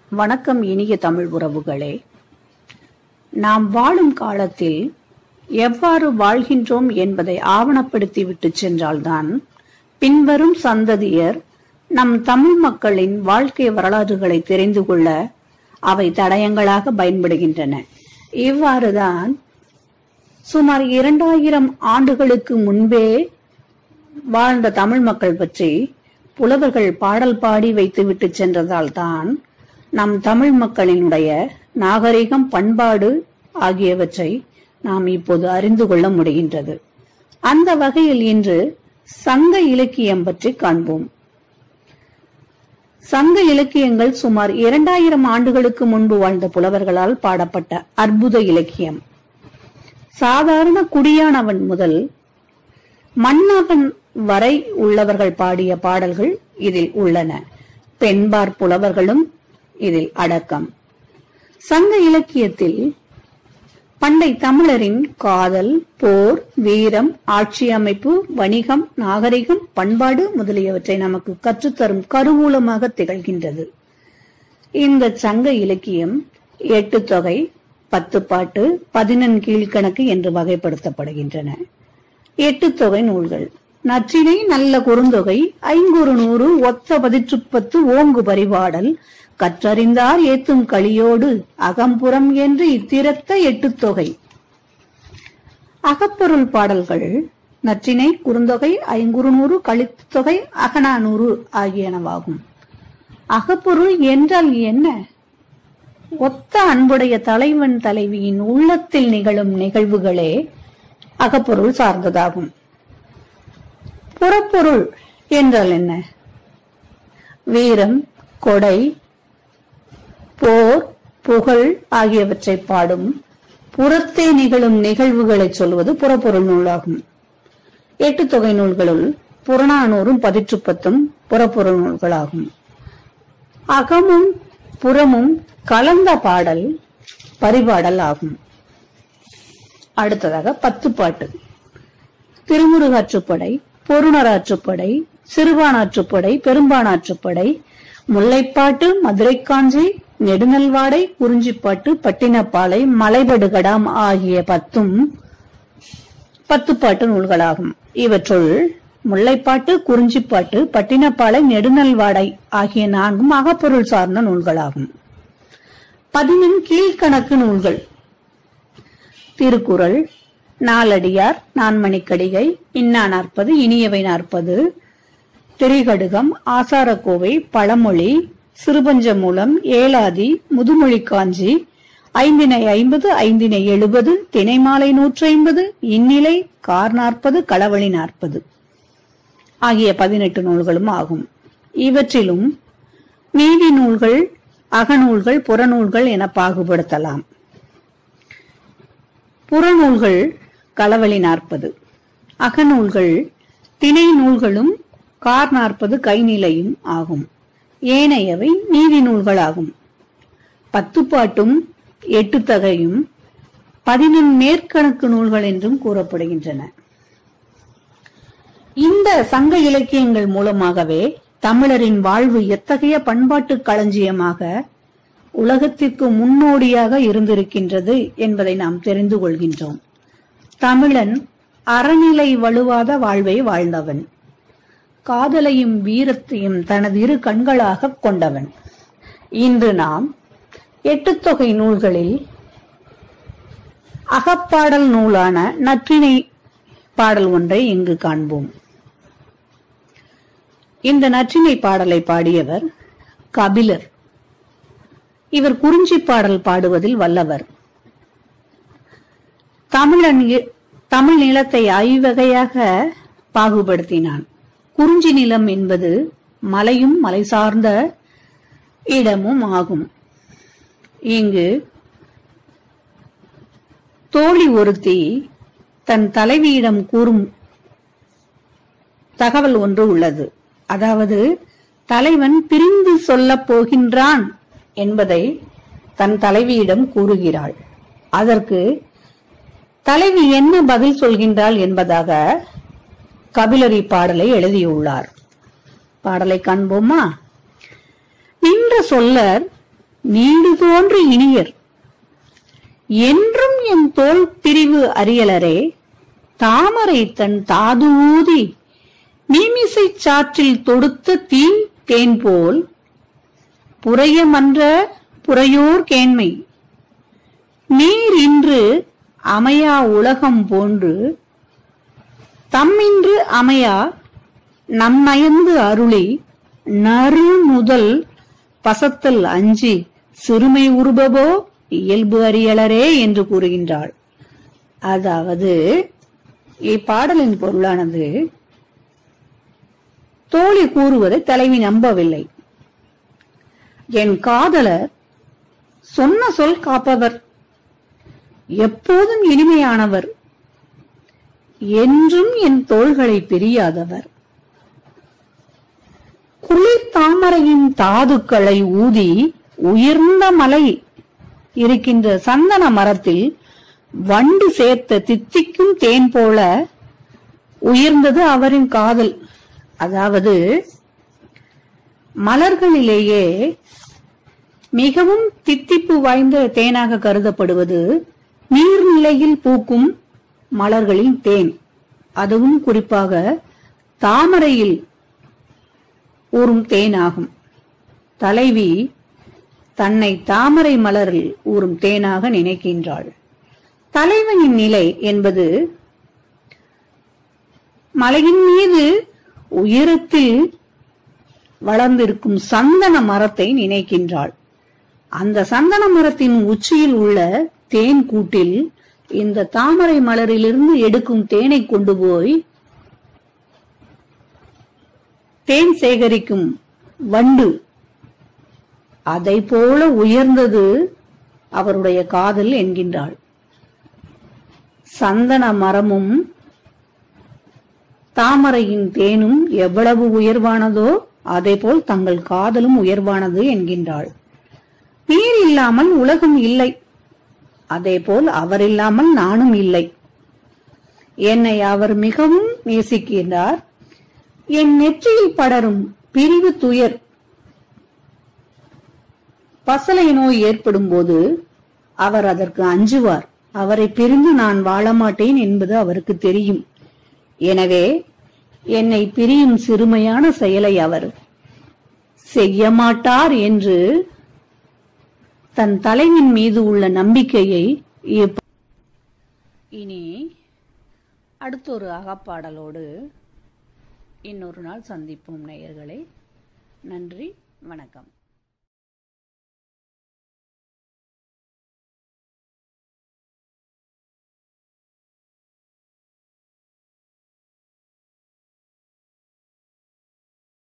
வணக்கம் இனிய தமிழ் உறவுகளே நாம் வாழும் காலத்தில் எவ்வாறு வாழ்கின்றோம் என்பதை ஆவணப்படுத்தி விட்டு சென்றால்தான் பின்வரும் சந்ததியர் நம் தமிழ் மக்களின் வாழ்க்கை வரலாறுகளை தெரிந்து கொள்ள அவை தடயங்களாக பயன்படுகின்றன இவ்வாறுதான் சுமார் இரண்டாயிரம் ஆண்டுகளுக்கு முன்பே வாழ்ந்த தமிழ் மக்கள் பற்றி புலவர்கள் பாடல் பாடி வைத்துவிட்டு சென்றதால் தான் நம் தமிழ் மக்களினுடைய நாகரிகம் பண்பாடு ஆகியவற்றை நாம் இப்போது அறிந்து கொள்ள முடிகின்றது அந்த வகையில் இன்று சங்க இலக்கியம் பற்றி காண்போம் சங்க இலக்கியங்கள் சுமார் இரண்டாயிரம் ஆண்டுகளுக்கு முன்பு வாழ்ந்த புலவர்களால் பாடப்பட்ட அற்புத இலக்கியம் சாதாரண குடியானவன் முதல் மன்னவன் வரை உள்ளவர்கள் பாடிய பாடல்கள் இதில் உள்ளன பெண்பார் புலவர்களும் இதில் அடக்கம் சங்க இலக்கியத்தில் பண்டை தமிழரின் காதல் போர் வீரம் ஆட்சி அமைப்பு வணிகம் நாகரிகம் பண்பாடு முதலியவற்றை நமக்கு கற்றுத்தரும் கருவூலமாக திகழ்கின்றது இந்த சங்க இலக்கியம் எட்டு தொகை பத்து பாட்டு பதினெண் கீழ்கணக்கு என்று வகைப்படுத்தப்படுகின்றன எட்டு தொகை நூல்கள் நற்றினை நல்ல குறுந்தொகை ஐங்குறு நூறு ஒத்த பதிற்றுப்பத்து ஓங்கு பரிபாடல் கற்றறிந்தார் ஏத்தும் களியோடு அகம்புறம் என்று இத்திரத்த எட்டு தொகை அகப்பொருள் பாடல்கள் நற்றினை குறுந்தொகை ஐங்குறுநூறு கழித்தொகை அகநானூறு ஆகியனவாகும் அகப்பொருள் என்றால் என்ன ஒத்த அன்புடைய தலைவன் தலைவியின் உள்ளத்தில் நிகழும் நிகழ்வுகளே அகப்பொருள் சார்ந்ததாகும் புறப்பொருள் என்றால் என்ன வீரம் கொடை போர் புகழ் ஆகியவற்றை பாடும் புறத்தே நிகழும் நிகழ்வுகளை சொல்வது புறப்பொருள் நூலாகும் எட்டு தொகை நூல்களுள் புறநானூறும் பதிற்றுப்பத்தும் புறப்பொருள் நூல்களாகும் அகமும் புறமும் கலந்த பாடல் பரிபாடல் ஆகும் அடுத்ததாக பத்து பாட்டு திருமுருகாற்றுப்படை பொருணராற்றுப்படை சிறுபானாற்றுப்படை பெரும்பானாற்றுப்படை முல்லைப்பாட்டு மதுரை காஞ்சி நெடுநல்வாடை குறிஞ்சிப்பாட்டு பட்டினப்பாலை மலைபடுகடாம் ஆகிய பத்தும் பத்து பாட்டு நூல்களாகும் இவற்றுள் முல்லைப்பாட்டு குறிஞ்சிப்பாட்டு பட்டினப்பாலை நெடுநல்வாடை ஆகிய நான்கும் அகப்பொருள் சார்ந்த நூல்களாகும் பதினெண் கீழ்கணக்கு நூல்கள் திருக்குறள் நாலடியார் நான்மணிக்கடிகை இன்னா நாற்பது இனியவை நாற்பது திரிகடுகம் ஆசாரக்கோவை பழமொழி சிறுபஞ்சமூலம் ஏலாதி முதுமொழி காஞ்சி ஐந்தினை ஐம்பது ஐந்தினை எழுபது தினைமாலை நூற்றி ஐம்பது இந்நிலை கார் நாற்பது களவழி நாற்பது ஆகிய பதினெட்டு நூல்களும் ஆகும் இவற்றிலும் நீதி நூல்கள் அகநூல்கள் புறநூல்கள் என பாகுபடுத்தலாம் புறநூல்கள் களவழி நாற்பது அகநூல்கள் திணை நூல்களும் கார் நாற்பது கைநிலையும் ஆகும் ஏனையவை நீதி நூல்களாகும் பத்து பாட்டும் எட்டு தகையும் பதினொன்று மேற்கணக்கு நூல்கள் என்றும் கூறப்படுகின்றன இந்த சங்க இலக்கியங்கள் மூலமாகவே தமிழரின் வாழ்வு எத்தகைய பண்பாட்டு களஞ்சியமாக உலகத்திற்கு முன்னோடியாக இருந்திருக்கின்றது என்பதை நாம் தெரிந்து கொள்கின்றோம் தமிழன் அறநிலை வலுவாத வாழ்வை வாழ்ந்தவன் காதலையும் வீரத்தையும் தனது இரு கண்களாக கொண்டவன் இன்று நாம் எட்டு தொகை நூல்களில் அகப்பாடல் நூலான நற்றினை பாடல் ஒன்றை இங்கு காண்போம் இந்த நற்றினை பாடலை பாடியவர் கபிலர் இவர் குறிஞ்சி பாடல் பாடுவதில் வல்லவர் தமிழன் தமிழ் நிலத்தை ஐவகையாக பாகுபடுத்தினான் குறிஞ்சி நிலம் என்பது மலையும் மலை சார்ந்த இடமும் ஆகும் இங்கு தோழி ஒருத்தி தன் தலைவியிடம் கூறும் தகவல் ஒன்று உள்ளது அதாவது தலைவன் பிரிந்து சொல்லப் போகின்றான் என்பதை தன் தலைவியிடம் கூறுகிறாள் அதற்கு தலைவி என்ன பதில் சொல்கின்றாள் என்பதாக கபிலரி பாடலை எழுதியுள்ளார் பாடலை காண்போமா நின்ற சொல்லர் நீடு தோன்று இனியர் என்றும் என் தோல் பிரிவு அறியலரே தாமரை தன் தாது ஊதி மீமிசை சாற்றில் தொடுத்த தீ தேன் போல் புறையமன்ற புறையோர் கேண்மை நீர் இன்று அமையா உலகம் போன்று தம்மின்று அமையா நம்மயந்து அருளி நறு முதல் பசத்தல் அஞ்சி சிறுமை உருபவோ இயல்பு அறியலரே என்று கூறுகின்றாள் அதாவது இப்பாடலின் பொருளானது தோழி கூறுவதை தலைவி நம்பவில்லை என் காதலர் சொன்ன சொல் காப்பவர் எப்போதும் இனிமையானவர் என்றும் என் தோள்களை பிரியாதவர் குளிர் தாமரையின் தாதுக்களை ஊதி உயர்ந்த மலை இருக்கின்ற சந்தன மரத்தில் வண்டு சேர்த்த தித்திக்கும் தேன் போல உயர்ந்தது அவரின் காதல் அதாவது மலர்களிலேயே மிகவும் தித்திப்பு வாய்ந்த தேனாக கருதப்படுவது நீர்நிலையில் பூக்கும் மலர்களின் தேன் அதுவும் குறிப்பாக தாமரையில் ஊறும் தேனாகும் தலைவி தன்னை தாமரை மலரில் ஊறும் தேனாக நினைக்கின்றாள் தலைவனின் நிலை என்பது மலையின் மீது உயரத்தில் வளர்ந்திருக்கும் சந்தன மரத்தை நினைக்கின்றாள் அந்த சந்தன மரத்தின் உச்சியில் உள்ள தேன் கூட்டில் இந்த தாமரை மலரிலிருந்து எடுக்கும் தேனை கொண்டு போய் தேன் சேகரிக்கும் வண்டு அதை போல உயர்ந்தது அவருடைய காதல் என்கின்றாள் சந்தன மரமும் தாமரையின் தேனும் எவ்வளவு உயர்வானதோ அதேபோல் தங்கள் காதலும் உயர்வானது என்கின்றாள் நீர் இல்லாமல் உலகம் இல்லை அதேபோல் அவர் இல்லாமல் நானும் இல்லை என்னை அவர் மிகவும் நேசிக்கின்றார் என் நெற்றியில் படரும் பிரிவு துயர் பசலை நோய் ஏற்படும் போது அவர் அதற்கு அஞ்சுவார் அவரை பிரிந்து நான் வாழ மாட்டேன் என்பது அவருக்கு தெரியும் எனவே என்னை பிரியும் சிறுமையான செயலை அவர் செய்ய மாட்டார் என்று தன் தலைவின் மீது உள்ள நம்பிக்கையை எப்ப- இனி அடுத்தொரு அகப்பாடலோடு இன்னொரு நாள் சந்திப்போம் நேயர்களே நன்றி வணக்கம்